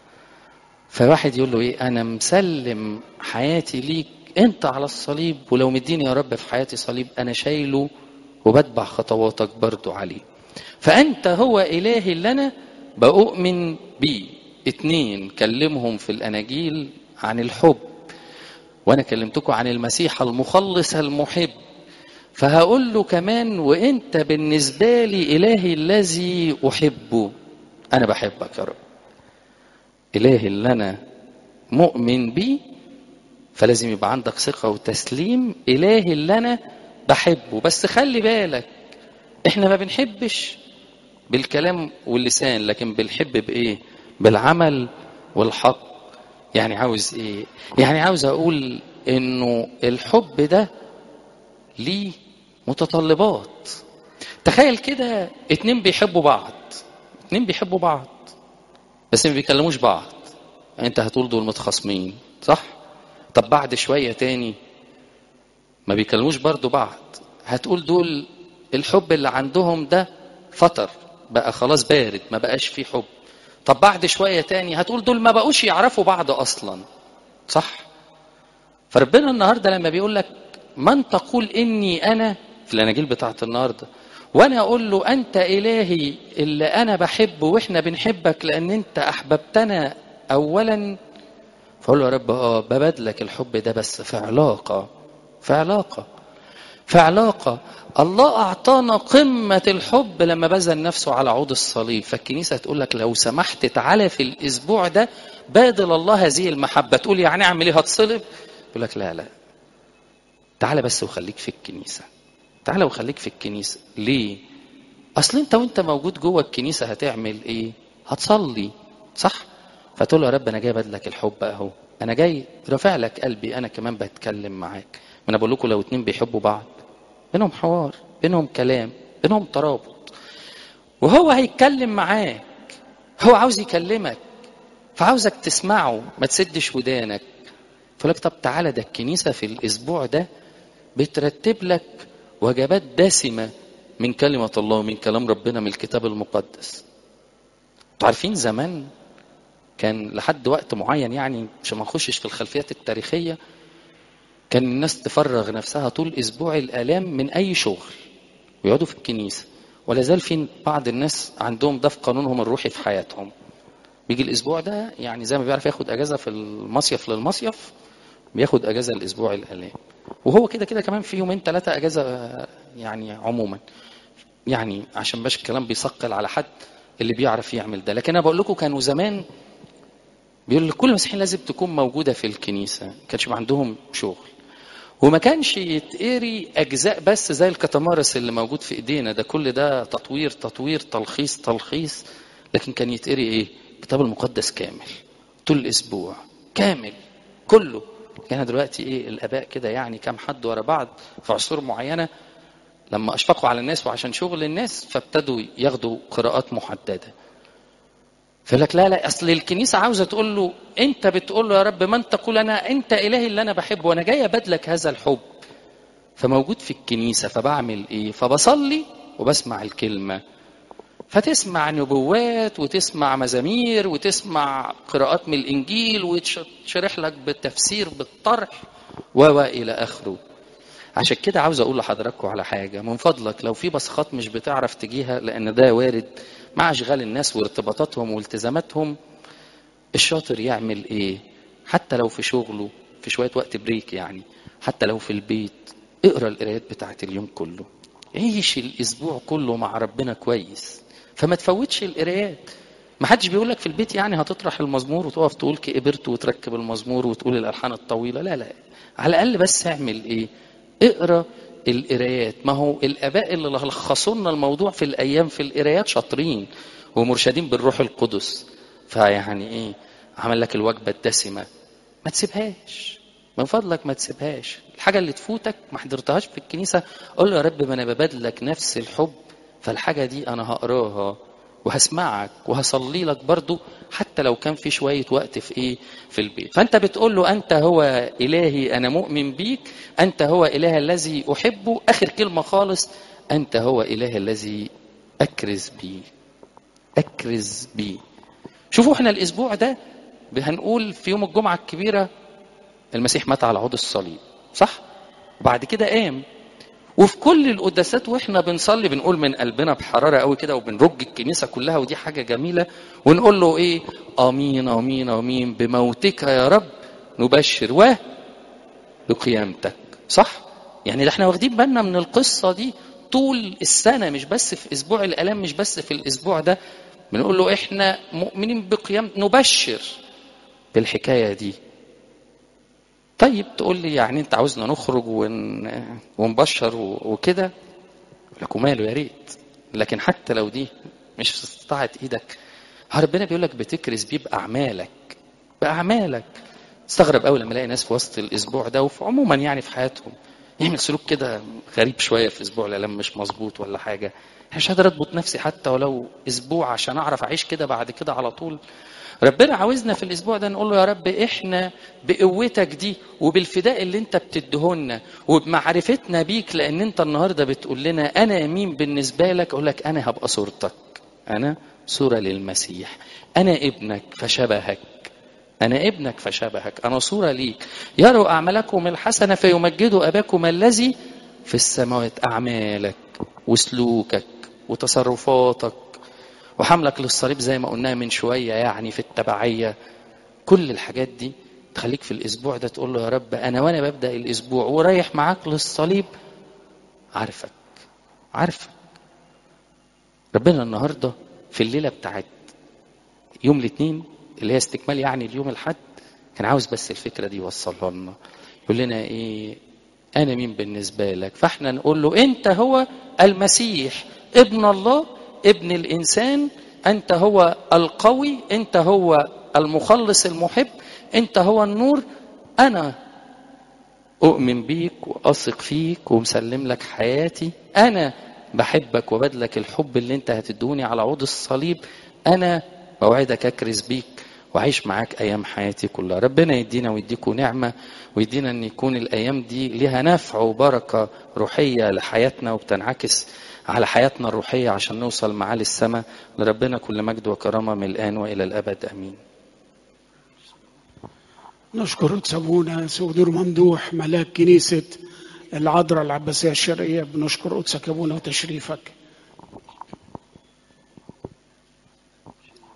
فواحد يقول له ايه انا مسلم حياتي ليك انت على الصليب ولو مديني يا رب في حياتي صليب انا شايله وبتبع خطواتك برضو عليه فانت هو الهي اللي انا بؤمن بيه اتنين كلمهم في الاناجيل عن الحب وانا كلمتكم عن المسيح المخلص المحب فهقول له كمان وانت بالنسبه لي الهي الذي احبه انا بحبك يا رب الهي اللي انا مؤمن بيه فلازم يبقى عندك ثقه وتسليم الهي اللي انا بحبه بس خلي بالك احنا ما بنحبش بالكلام واللسان لكن بنحب بايه بالعمل والحق يعني عاوز ايه يعني عاوز اقول انه الحب ده ليه متطلبات تخيل كده اتنين بيحبوا بعض اتنين بيحبوا بعض بس ما بيكلموش بعض انت هتقول دول متخاصمين صح طب بعد شويه تاني ما بيكلموش برضو بعض هتقول دول الحب اللي عندهم ده فطر بقى خلاص بارد ما بقاش فيه حب طب بعد شويه تاني هتقول دول ما بقوش يعرفوا بعض اصلا صح فربنا النهارده لما بيقول لك من تقول اني انا في الاناجيل بتاعت النهارده وانا اقول له انت الهي اللي انا بحبه واحنا بنحبك لان انت احببتنا اولا فاقول له يا رب اه ببادلك الحب ده بس في علاقه في علاقه في علاقه الله اعطانا قمه الحب لما بذل نفسه على عود الصليب فالكنيسه تقول لك لو سمحت تعالى في الاسبوع ده بادل الله هذه المحبه تقول يعني اعمل ايه هتصلب يقول لك لا لا تعالى بس وخليك في الكنيسه تعالى وخليك في الكنيسه ليه اصل انت وانت موجود جوه الكنيسه هتعمل ايه هتصلي صح فتقول له يا رب انا جاي بدلك الحب اهو انا جاي رافع لك قلبي انا كمان بتكلم معاك ما انا بقول لكم لو اتنين بيحبوا بعض بينهم حوار بينهم كلام بينهم ترابط وهو هيتكلم معاك هو عاوز يكلمك فعاوزك تسمعه ما تسدش ودانك فقول لك طب تعالى ده الكنيسه في الاسبوع ده بترتب لك وجبات دسمه من كلمه الله ومن كلام ربنا من الكتاب المقدس انتوا عارفين زمان كان لحد وقت معين يعني مش ما نخشش في الخلفيات التاريخيه كان الناس تفرغ نفسها طول اسبوع الالام من اي شغل ويقعدوا في الكنيسه ولا زال في بعض الناس عندهم ده في قانونهم الروحي في حياتهم بيجي الاسبوع ده يعني زي ما بيعرف ياخد اجازه في المصيف للمصيف بياخد اجازه الاسبوع الالام وهو كده كده كمان في يومين ثلاثه اجازه يعني عموما يعني عشان باش الكلام بيثقل على حد اللي بيعرف يعمل ده لكن انا بقول لكم كانوا زمان بيقول كل المسيحيين لازم تكون موجوده في الكنيسه ما كانش عندهم شغل وما كانش يتقري اجزاء بس زي الكتمارس اللي موجود في ايدينا ده كل ده تطوير تطوير تلخيص تلخيص لكن كان يتقري ايه الكتاب المقدس كامل طول الاسبوع كامل كله كان دلوقتي ايه الاباء كده يعني كام حد ورا بعض في عصور معينه لما اشفقوا على الناس وعشان شغل الناس فابتدوا ياخدوا قراءات محدده فيقول لك لا لا اصل الكنيسه عاوزه تقول له انت بتقول له يا رب من تقول انا انت الهي اللي انا بحبه وانا جاي ابادلك هذا الحب فموجود في الكنيسه فبعمل ايه فبصلي وبسمع الكلمه فتسمع نبوات وتسمع مزامير وتسمع قراءات من الانجيل ويتشرح لك بالتفسير بالطرح و الى اخره عشان كده عاوز اقول لحضراتكم على حاجه من فضلك لو في بصخات مش بتعرف تجيها لان ده وارد مع اشغال الناس وارتباطاتهم والتزاماتهم الشاطر يعمل ايه حتى لو في شغله في شويه وقت بريك يعني حتى لو في البيت اقرا القرايات بتاعت اليوم كله عيش الاسبوع كله مع ربنا كويس فما تفوتش القرايات ما حدش بيقول لك في البيت يعني هتطرح المزمور وتقف تقول كبرت وتركب المزمور وتقول الالحان الطويله لا لا على الاقل بس اعمل ايه اقرا القرايات ما هو الاباء اللي لخصوا لنا الموضوع في الايام في القرايات شاطرين ومرشدين بالروح القدس فيعني ايه عمل لك الوجبه الدسمه ما تسيبهاش من فضلك ما تسيبهاش الحاجه اللي تفوتك ما حضرتهاش في الكنيسه قول له يا رب ما انا ببادلك نفس الحب فالحاجه دي انا هقراها وهسمعك وهصلي لك برضو حتى لو كان في شوية وقت في ايه في البيت فانت بتقول له انت هو الهي انا مؤمن بيك انت هو اله الذي احبه اخر كلمة خالص انت هو اله الذي اكرز بيه اكرز بيه شوفوا احنا الاسبوع ده هنقول في يوم الجمعة الكبيرة المسيح مات على عود الصليب صح وبعد كده قام وفي كل القداسات واحنا بنصلي بنقول من قلبنا بحراره قوي كده وبنرج الكنيسه كلها ودي حاجه جميله ونقول له ايه امين امين امين بموتك يا رب نبشر و بقيامتك صح يعني ده احنا واخدين بالنا من القصه دي طول السنه مش بس في اسبوع الالام مش بس في الاسبوع ده بنقول له احنا مؤمنين بقيام نبشر بالحكايه دي طيب تقول لي يعني انت عاوزنا نخرج ون... ونبشر و... وكده لك وماله يا ريت لكن حتى لو دي مش في استطاعة ايدك ربنا بيقول لك بتكرز بيه باعمالك باعمالك استغرب قوي لما الاقي ناس في وسط الاسبوع ده وفي عموما يعني في حياتهم يعمل سلوك كده غريب شويه في اسبوع الالام مش مظبوط ولا حاجه مش قادر اضبط نفسي حتى ولو اسبوع عشان اعرف اعيش كده بعد كده على طول ربنا عاوزنا في الاسبوع ده نقول له يا رب احنا بقوتك دي وبالفداء اللي انت بتدهنا وبمعرفتنا بيك لان انت النهارده بتقول لنا انا مين بالنسبه لك اقول لك انا هبقى صورتك انا صوره للمسيح انا ابنك فشبهك انا ابنك فشبهك انا صوره ليك يروا اعمالكم الحسنه فيمجدوا اباكم الذي في السماوات اعمالك وسلوكك وتصرفاتك وحملك للصليب زي ما قلناها من شوية يعني في التبعية كل الحاجات دي تخليك في الأسبوع ده تقول له يا رب أنا وأنا ببدأ الأسبوع ورايح معاك للصليب عارفك عارفك ربنا النهاردة في الليلة بتاعت يوم الاثنين اللي هي استكمال يعني اليوم الحد كان عاوز بس الفكرة دي يوصلها لنا يقول لنا ايه انا مين بالنسبة لك فاحنا نقول له انت هو المسيح ابن الله ابن الانسان انت هو القوي انت هو المخلص المحب انت هو النور انا اؤمن بيك واثق فيك ومسلم لك حياتي انا بحبك وبدلك الحب اللي انت هتدوني على عود الصليب انا بوعدك اكرز بيك وعيش معاك ايام حياتي كلها ربنا يدينا ويديكم نعمه ويدينا ان يكون الايام دي لها نفع وبركه روحيه لحياتنا وبتنعكس على حياتنا الروحيه عشان نوصل معاه للسماء لربنا كل مجد وكرامه من الان والى الابد امين نشكر سابونا سودور ممدوح ملاك كنيسة العذراء العباسية الشرقية بنشكر قدسك يا ابونا وتشريفك